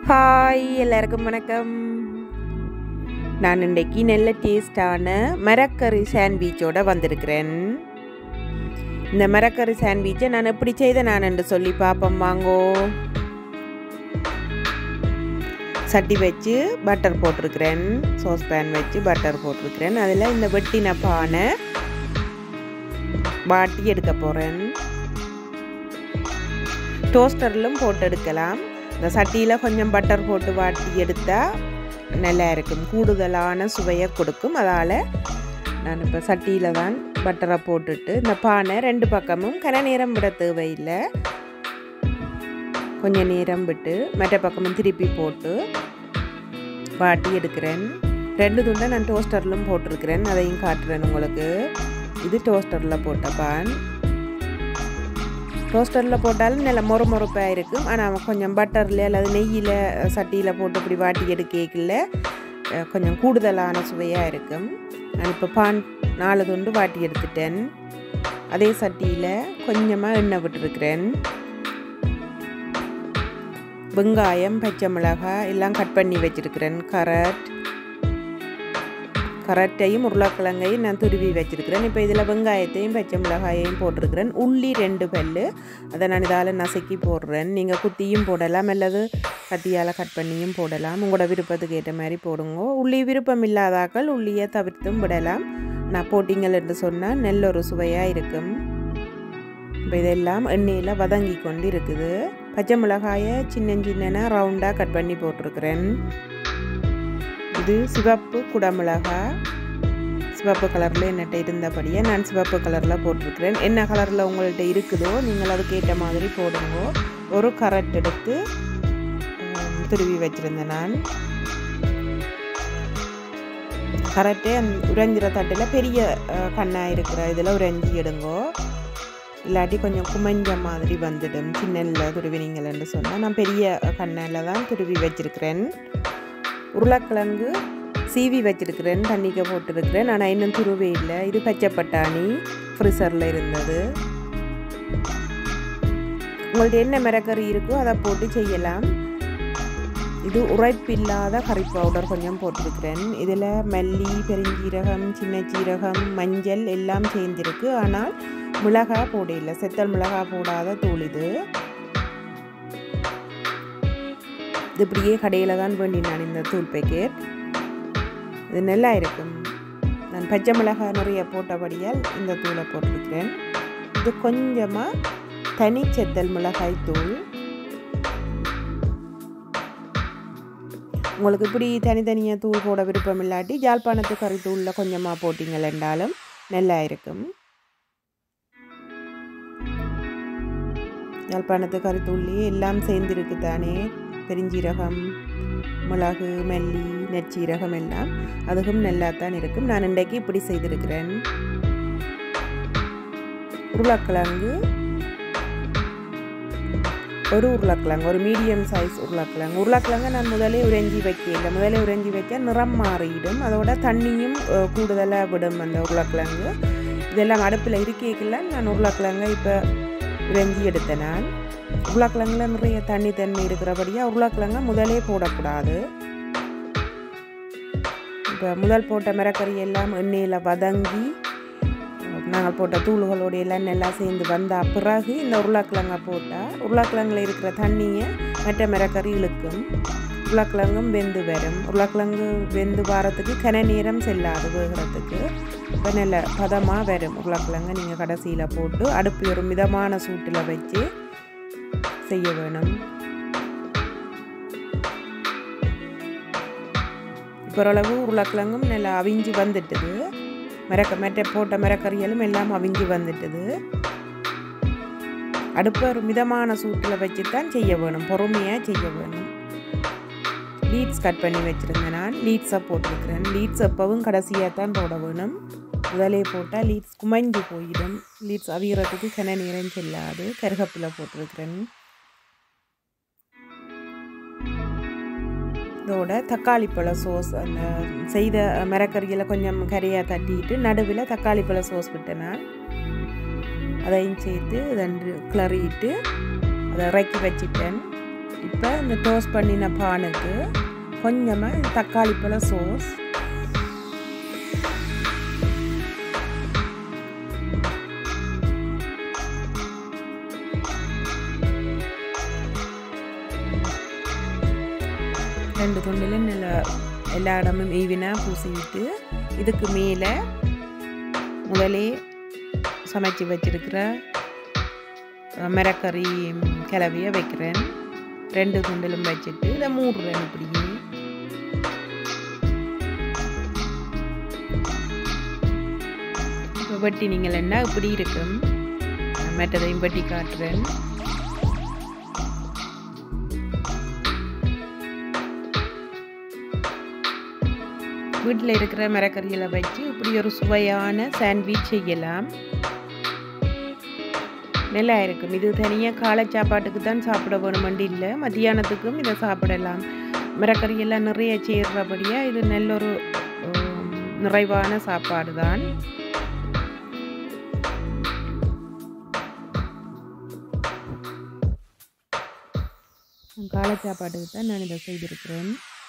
hi எல்லாருக்கும் வணக்கம் நான் இன்றைக்கி நல்ல டேஸ்டான மரக்கறி சாண்ட்விச்சோட வந்திருக்கிறேன் இந்த மரக்கறி சாண்ட்விச்சை நான் எப்படி செய்த நான் என்று சொல்லி பார்ப்போம் வாங்கோ சட்டி வச்சு பட்டர் போட்டிருக்கிறேன் சோஸ் பேன் வச்சு பட்டர் போட்டிருக்கிறேன் அதில் இந்த வெட்டின பானை வாட்டி எடுக்க போகிறேன் டோஸ்டர்லும் போட்டு எடுக்கலாம் இந்த சட்டியில் கொஞ்சம் பட்டர் போட்டு வாட்டி எடுத்தால் நல்லா இருக்கும் கூடுதலான சுவையை கொடுக்கும் அதால் நான் இப்போ சட்டியில் தான் பட்டரை போட்டுட்டு இந்த பானை ரெண்டு பக்கமும் கன நேரம் விட தேவையில்லை கொஞ்சம் நேரம் விட்டு மற்ற பக்கமும் திருப்பி போட்டு வாட்டி எடுக்கிறேன் ரெண்டு துண்டை நான் டோஸ்டர்லும் போட்டிருக்கிறேன் அதையும் காட்டுறேன் உங்களுக்கு இது டோஸ்டரில் போட்ட பான் டோஸ்டரில் போட்டாலும் நல்ல மொறு மொறுப்பாக இருக்கும் ஆனால் கொஞ்சம் பட்டரில் அல்லது நெய்யில் சட்டியில் போட்டு இப்படி வாட்டி எடுக்கல கொஞ்சம் கூடுதலான சுவையாக இருக்கும் நான் இப்போ பான் நாலு துண்டு வாட்டி எடுத்துட்டேன் அதே சட்டியில் கொஞ்சமாக எண்ணெய் விட்டுருக்கிறேன் வெங்காயம் பச்சை மிளகாய் எல்லாம் கட் பண்ணி வச்சுருக்கிறேன் கரட் கரட்டையும் உருளைக்கிழங்கையும் நான் துருவி வச்சுருக்கிறேன் இப்போ இதில் வெங்காயத்தையும் பச்சை மிளகாயையும் போட்டிருக்கிறேன் உள்ளி ரெண்டு பல் அதை நான் இதால் நசுக்கி போடுறேன் நீங்கள் குத்தியும் போடலாம் அல்லது கத்தியால் கட் பண்ணியும் போடலாம் உங்களோட விருப்பத்துக்கு ஏற்ற மாதிரி போடுங்க உள்ளி விருப்பம் இல்லாதாக்கள் உள்ளியை தவிர்த்தும் விடலாம் நான் போட்டிங்கள் என்று சொன்னால் நெல் ஒரு சுவையாக இருக்கும் இப்போ இதெல்லாம் எண்ணெயில் வதங்கி கொண்டு இருக்குது பச்சை மிளகாயை சின்ன சின்ன ரவுண்டாக கட் பண்ணி போட்டிருக்கிறேன் இது சிவப்பு குடமிளகா சிவப்பு கலரில் என்னட்ட இருந்தபடியே நான் சிவப்பு கலரில் போட்டிருக்கிறேன் என்ன கலரில் உங்கள்கிட்ட இருக்குதோ நீங்கள் அதுக்கேற்ற மாதிரி போடுங்க ஒரு கரட் எடுத்து துருவி வச்சுருந்தேன் நான் கரட்டே உறைஞ்சிற தட்டில் பெரிய கண்ணாக இருக்கிற இதில் உறைஞ்சி எடுங்கோ இல்லாட்டி கொஞ்சம் குமைஞ்ச மாதிரி வந்துடும் சின்னல்ல துருவினீங்கள்னு சொன்னால் நான் பெரிய கண்ணில் தான் துருவி வச்சுருக்கிறேன் உருளைக்கிழங்கு சீவி வச்சிருக்கிறேன் தண்ணிக்க போட்டிருக்கிறேன் ஆனால் இன்னும் துருவே இல்லை இது பச்சை பட்டாணி ஃப்ரிசரில் இருந்தது உங்கள்ட்ட என்ன மிரக்கறி இருக்கோ அதை போட்டு செய்யலாம் இது உரைப்பில்லாத கறி பவுடர் கொஞ்சம் போட்டிருக்கிறேன் இதில் மல்லி பெருஞ்சீரகம் சின்ன சீரகம் மஞ்சள் எல்லாம் சேர்ந்துருக்கு ஆனால் மிளகாய் போடையில்லை செத்தல் மிளகாய் போடாத தூள் இது இது இப்படியே கடையில் தான் வேண்டி நான் இந்த தூள் பேக்கெட் இது நல்லா இருக்கும் நான் பச்சை மிளகாய் நிறைய போட்டபடியால் இந்த தூளை போட்டிருக்கிறேன் இது கொஞ்சமாக தனிச்செத்தல் மிளகாய் தூள் உங்களுக்கு இப்படி தனித்தனியாக தூள் போட விருப்பம் இல்லாட்டி ஜாழ்ப்பாணத்து கறி தூளில் கொஞ்சமாக போட்டிங்கள் என்றாலும் நல்லா இருக்கும் யாழ்ப்பாணத்து கறி தூள்லேயே எல்லாம் சேர்ந்துருக்கு தானே பெருஞ்சீரகம் மிளகு மல்லி நெச்சீரகம் எல்லாம் அதுவும் நல்லா தான் இருக்கும் நான் இன்றைக்கு இப்படி செய்திருக்கிறேன் உருளைக்கிழங்கு ஒரு உருளைக்கிழங்கு ஒரு மீடியம் சைஸ் உருளைக்கிழங்கு உருளைக்கிழங்கு நான் முதலே உறைஞ்சி வைக்கல முதலே உறைஞ்சி வைக்க நிறம் மாறிடும் அதோட தண்ணியும் கூடுதலாக விடும் அந்த உருளைக்கிழங்கு இதெல்லாம் அடுப்பில் இருக்கைக்குள்ள நான் உருளைக்கிழங்கை இப்போ உறைஞ்சி எடுத்தேன் நான் உருளைக்கிழங்குல நிறைய தண்ணி தண்ணி இருக்கிறபடியாக உருளைக்கிழங்க முதலே போடக்கூடாது இப்போ முதல் போட்ட மிரக்கறி எல்லாம் எண்ணெயில் வதங்கி நாங்கள் போட்ட தூள்களோடு எல்லாம் நல்லா சேர்ந்து வந்த பிறகு இந்த உருளைக்கிழங்கை போட்டால் உருளைக்கிழங்குல இருக்கிற தண்ணியை மற்ற மிரக்கறி இழுக்கும் உருளைக்கிழங்கும் வெந்து வரும் உருளைக்கிழங்கு வெந்து வாரத்துக்கு கன நேரம் செல்லாது வேகிறதுக்கு இப்போ நல்ல பதமாக வரும் உருளைக்கிழங்கு நீங்கள் கடைசியில் போட்டு அடுப்பு ஒரு மிதமான சூட்டில் வச்சு செய்ய வேணும் ஓரளவு உருளைக்கிழங்கும் நல்லா அவிஞ்சு வந்துட்டுது மிரக்க மெட்ட போட்ட மிரக்கறிகளும் எல்லாம் அவிஞ்சு வந்துட்டுது அடுப்பு ஒரு மிதமான சூட்டில் வச்சு தான் செய்ய வேணும் பொறுமையாக செய்ய வேணும் லீட்ஸ் கட் பண்ணி வச்சுருந்தேன் நான் லீட்ஸை போட்டிருக்கிறேன் லீட்ஸ் எப்பவும் கடைசியாக தான் போட வேணும் முதலே போட்டால் லீட்ஸ் குமைஞ்சு போயிடும் லீட்ஸ் அவிகிறதுக்கு கிண நேரம் செல்லாது கருகப்பில் போட்டிருக்கிறேன் இதோட தக்காளி பழ சோஸ் அந்த செய்த மிரக்கறியில் கொஞ்சம் கரையாக தட்டிட்டு நடுவில் தக்காளி பழ சோஸ் விட்டேன் நான் அதையும் சேர்த்து ரெண்டு கிளறிட்டு அதை இறக்கி வச்சிட்டேன் இப்போ இந்த டோஸ்ட் பண்ணின பானுக்கு கொஞ்சமாக தக்காளி பழ சோஸ் ரெண்டு துண்டிலும் நல்ல எல்லா இடமும் ஈவினாக பூசிக்கிட்டு இதுக்கு மேலே முதலே சமைச்சு வச்சிருக்கிற மிரக்கறி கிளவியை வைக்கிறேன் ரெண்டு துண்டிலும் வச்சுட்டு இதை மூடுறேன் இப்படியே இப்போ வெட்டி நீங்கள் என்ன இப்படி இருக்கும் மற்றதையும் வெட்டி காட்டுறேன் வீட்டில் இருக்கிற மரக்கறிகளை வச்சு இப்படி ஒரு சுவையான சாண்ட்விச் செய்யலாம் நல்லா இருக்கும் இது தனியாக காலை சாப்பாட்டுக்கு தான் சாப்பிட வேணுமெண்டு இல்லை மத்தியானத்துக்கும் இதை சாப்பிடலாம் மரக்கறியெல்லாம் நிறைய சேர்றபடியாக இது நல்ல ஒரு நிறைவான சாப்பாடு தான் காலை சாப்பாட்டுக்கு தான் நான் இதை செய்திருக்கிறேன்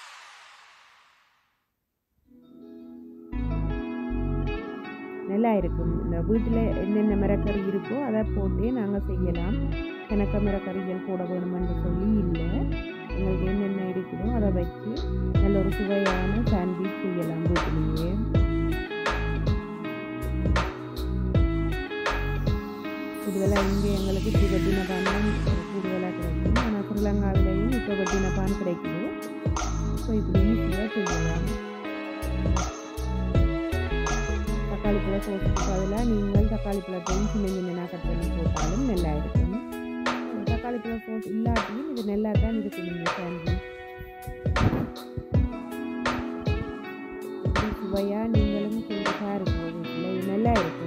நல்லா இருக்கும் இந்த வீட்டில் என்னென்ன மரக்கறி இருக்கோ அதை போட்டே நாங்கள் செய்யலாம் கணக்க மரக்கறிகள் போட வேணுமென்று சொல்லி இல்லை எங்களுக்கு என்னென்ன இருக்குதோ அதை வச்சு நல்ல ஒரு சுவையான சாண்ட்விச் செய்யலாம் வீட்டிலேயே கூடுதலாக இங்கே எங்களுக்கு இப்போ வெட்டின பான் தான் கூடுதலாக கிடைக்கும் ஆனால் ஸ்ரீலங்காவிலையும் இப்போ வெட்டின பான் கிடைக்குது ஸோ இப்படி ஈஸியாக செய்யலாம் தக்காளி பழ சோஸுக்கு பதிலாக நீங்கள் தக்காளி பழத்தையும் சின்ன சின்னதாக கட் பண்ணி போட்டாலும் நல்லா இருக்கும் தக்காளி பழ சோஸ் இல்லாட்டியும் இது நல்லா தான் இருக்கும் இந்த சாண்ட்விச் இப்படி சுவையாக நீங்களும் செய்து பாருங்க வீட்டில் இது நல்லா இருக்கும்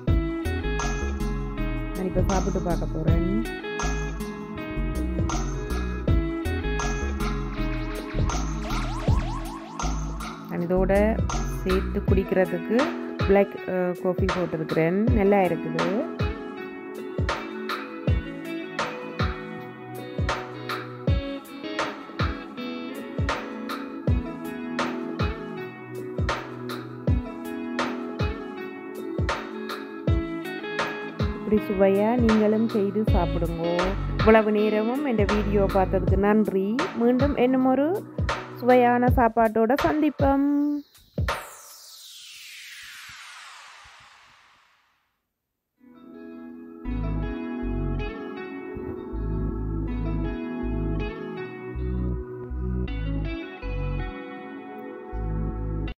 நான் இப்போ சாப்பிட்டு பார்க்க போகிறேன் நான் இதோட சேர்த்து குடிக்கிறதுக்கு பிளாக் காஃபி போட்டிருக்கிறேன் நல்லா இருக்குது இப்படி சுவையாக நீங்களும் செய்து சாப்பிடுங்க இவ்வளவு நேரமும் இந்த வீடியோ பார்த்ததுக்கு நன்றி மீண்டும் இன்னும் ஒரு சுவையான சாப்பாட்டோட சந்திப்போம்